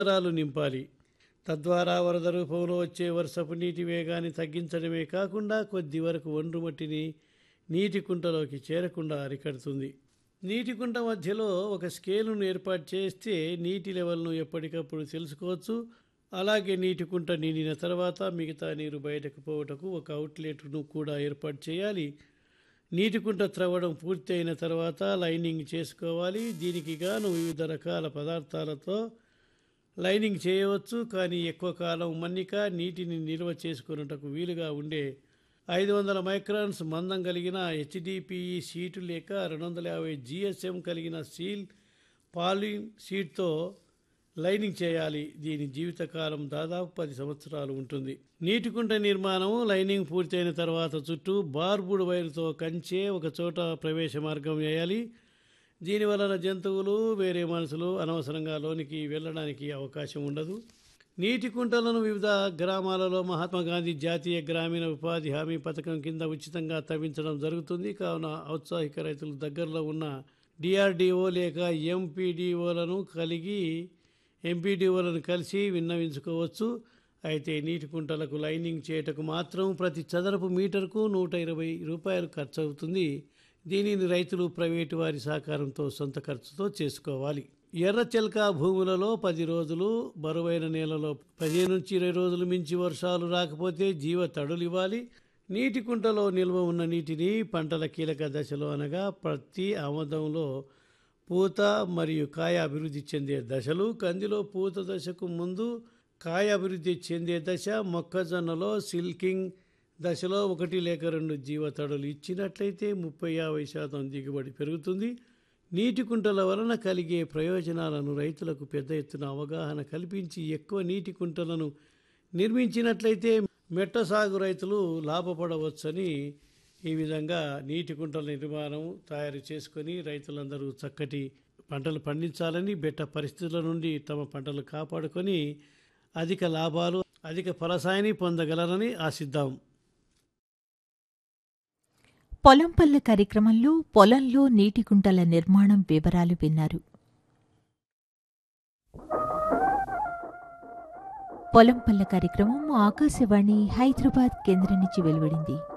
నరాలు నింపాలి తద్వారా వరద రూపంలో వచ్చే వర్షపు నీటి వేగాన్ని తగ్గించడమే కాకుండా కొద్ది వరకు ఒండ్రు మట్టిని నీటి కుంటలోకి చేరకుండా అరికడుతుంది నీటి కుంట మధ్యలో ఒక స్కేలును ఏర్పాటు చేస్తే నీటి లెవెల్ను ఎప్పటికప్పుడు తెలుసుకోవచ్చు అలాగే నీటి కుంట నిండిన తర్వాత మిగతా నీరు బయటకు పోవటకు ఒక అవుట్లెట్ను కూడా ఏర్పాటు చేయాలి నీటి కుంట త్రవ్వడం పూర్తి అయిన తర్వాత లైనింగ్ చేసుకోవాలి దీనికి గాను వివిధ రకాల పదార్థాలతో లైనింగ్ చేయవచ్చు కానీ ఎక్కువ కాలం మన్నిక నీటిని నిల్వ చేసుకున్నటకు వీలుగా ఉండే ఐదు వందల మైక్రాన్స్ మందం కలిగిన హెచ్డిపిఈ షీటు లేక రెండు వందల యాభై జిఎస్ఎం కలిగిన సీల్ పాలిన్ షీట్తో లైనింగ్ చేయాలి దీని జీవితకాలం దాదాపు పది సంవత్సరాలు ఉంటుంది నీటి కుంట నిర్మాణం లైనింగ్ పూర్తయిన తర్వాత చుట్టూ బార్బుడ్ వైర్తో కంచే ఒక చోట ప్రవేశ మార్గం వేయాలి దీని వలన జంతువులు వేరే మనుషులు అనవసరంగా లోనికి వెళ్ళడానికి అవకాశం ఉండదు నీటి కుంటలను వివిధ గ్రామాలలో మహాత్మా గాంధీ జాతీయ గ్రామీణ ఉపాధి హామీ పథకం కింద ఉచితంగా తవ్వించడం జరుగుతుంది కావున ఔత్సాహిక రైతులు దగ్గరలో ఉన్న డిఆర్డిఓ లేక ఎంపీడీఓలను కలిగి ఎంపీడీఓలను కలిసి విన్నవించుకోవచ్చు అయితే నీటి కుంటలకు లైనింగ్ చేయటకు మాత్రం ప్రతి చదరపు మీటర్కు నూట ఇరవై రూపాయలు ఖర్చు అవుతుంది దీనిని రైతులు ప్రైవేటు వారి సహకారంతో సొంత ఖర్చుతో చేసుకోవాలి ఎర్ర చెల్క భూములలో పది రోజులు బరువైన నేలలో పదిహేను నుంచి ఇరవై రోజులు మించి వర్షాలు రాకపోతే జీవ తడులు ఇవ్వాలి నీటి కుంటలో నిల్వ ఉన్న నీటిని పంటల కీలక దశలో అనగా ప్రతి ఆమదంలో పూత మరియు కాయ అభివృద్ధి చెందే దశలు కందిలో పూత దశకు ముందు కాయ అభివృద్ధి చెందే దశ మొక్కజొన్నలో సిల్కింగ్ దశలో ఒకటి లేక రెండు జీవతడులు ఇచ్చినట్లయితే ముప్పై యాభై శాతం దిగుబడి పెరుగుతుంది నీటి కుంటల వలన కలిగే ప్రయోజనాలను రైతులకు పెద్ద ఎత్తున అవగాహన కల్పించి ఎక్కువ నీటి కుంటలను నిర్మించినట్లయితే మెట్ట సాగు రైతులు లాభపడవచ్చని ఈ విధంగా నీటి కుంటల నిర్మాణం తయారు చేసుకొని రైతులందరూ చక్కటి పంటలు పండించాలని బెట్ట పరిస్థితుల నుండి తమ పంటలు కాపాడుకొని అధిక లాభాలు అధిక ఫలసాయాన్ని పొందగలరని ఆశిద్దాం పొలం పల్లె కార్యక్రమంలో పొలంలో నీటి కుంటల నిర్మాణం వివరాలు విన్నారు పొలం పల్లె కార్యక్రమం ఆకాశవాణి హైదరాబాద్ కేంద్రం నుంచి వెలువడింది